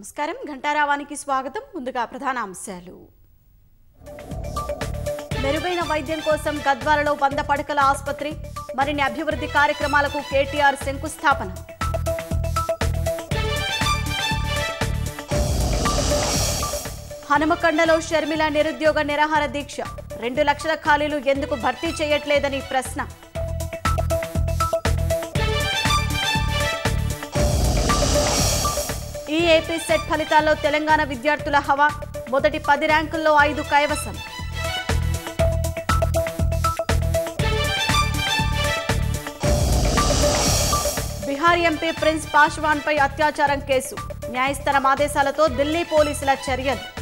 నమస్కారం ఘంటారావానికి స్వాగతం ముందుగా ప్రధాన అంశాలు మెరుగైన వైద్యం కోసం గద్వాలలో వంద పడకల ఆసుపత్రి మరిన్ని అభివృద్ధి కార్యక్రమాలకు కేటీఆర్ శంకుస్థాపన హనుమకొండలో షర్మిల నిరుద్యోగ నిరాహార దీక్ష రెండు లక్షల ఖాళీలు ఎందుకు భర్తీ చేయట్లేదని ప్రశ్న ఈ ఏపీ సెట్ ఫలితాల్లో తెలంగాణ విద్యార్థుల హవా మొదటి పది ర్యాంకుల్లో ఐదు కైవసం బీహార్ ఎంపీ ప్రిన్స్ పాశ్వాన్ పై అత్యాచారం కేసు న్యాయస్థానం ఆదేశాలతో ఢిల్లీ పోలీసుల చర్యలు